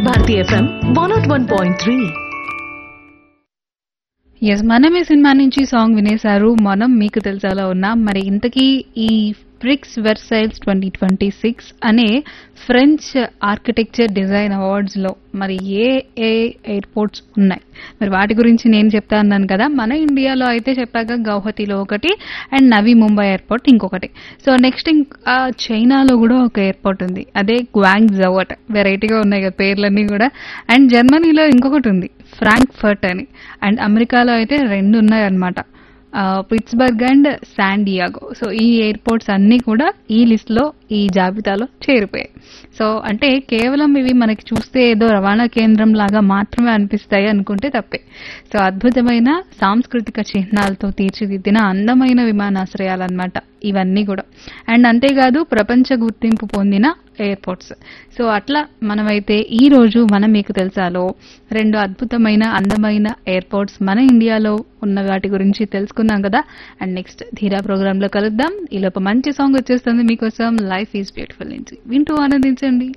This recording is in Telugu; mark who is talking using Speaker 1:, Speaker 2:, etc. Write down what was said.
Speaker 1: Bharati FM one nought one point three
Speaker 2: yes Manamey cinema నుంచి సాంగ్ వినేశారు మనం మీకు తెలుసాలో ఉన్నాం మరి ఇంతకీ ఈ Prix Versailles twenty twenty six అనే ఫ్రెంచ్ ఆర్కిటెక్చర్ డిజైన్ అవార్డ్స్ లో మరి ఏ ఏ ఎయిర్పోర్ట్స్ ఉన్నాయి మరి వాటి గురించి నేను చెప్తా అన్నాను కదా మన ఇండియాలో అయితే చెప్పాక గౌహతిలో ఒకటి అండ్ నవీ ముంబై ఎయిర్పోర్ట్ ఇంకొకటి సో నెక్స్ట్ ఇంకా చైనాలో కూడా ఒక ఎయిర్పోర్ట్ ఉంది అదే గ్వాంగ్ జవట్ వెరైటీగా ఉన్నాయి కదా పేర్లన్నీ కూడా అండ్ జర్మనీలో ఇంకొకటి ఉంది ఫ్రాంక్ఫర్ట్ అని అండ్ అమెరికాలో అయితే రెండు ఉన్నాయి అన్నమాట Pittsburgh and San Diego so ఈ ఎయిర్పోర్ట్స్ అన్నీ కూడా ఈ లిస్ట్ లో ఈ జాబితాలో చేరిపోయాయి సో అంటే కేవలం ఇవి మనకి చూస్తే ఏదో రవాణా కేంద్రం లాగా మాత్రమే అనిపిస్తాయి అనుకుంటే తప్పే సో అద్భుతమైన సాంస్కృతిక చిహ్నాలతో తీర్చిదిద్దిన అందమైన విమానాశ్రయాలన్నమాట ఇవన్నీ కూడా అండ్ అంతేకాదు ప్రపంచ గుర్తింపు పొందిన ఎయిర్పోర్ట్స్ సో అట్లా మనమైతే ఈ రోజు మనం మీకు తెలుసాలో రెండు అద్భుతమైన అందమైన ఎయిర్పోర్ట్స్ మన ఇండియాలో ఉన్న వాటి గురించి తెలుసుకున్నాం కదా అండ్ నెక్స్ట్ ధీరా ప్రోగ్రామ్ లో కలుద్దాం ఈ లోపు మంచి సాంగ్ వచ్చేస్తుంది మీకోసం లైఫ్ ఈజ్ బ్యూటిఫుల్ నుంచి వింటూ ఆనందించండి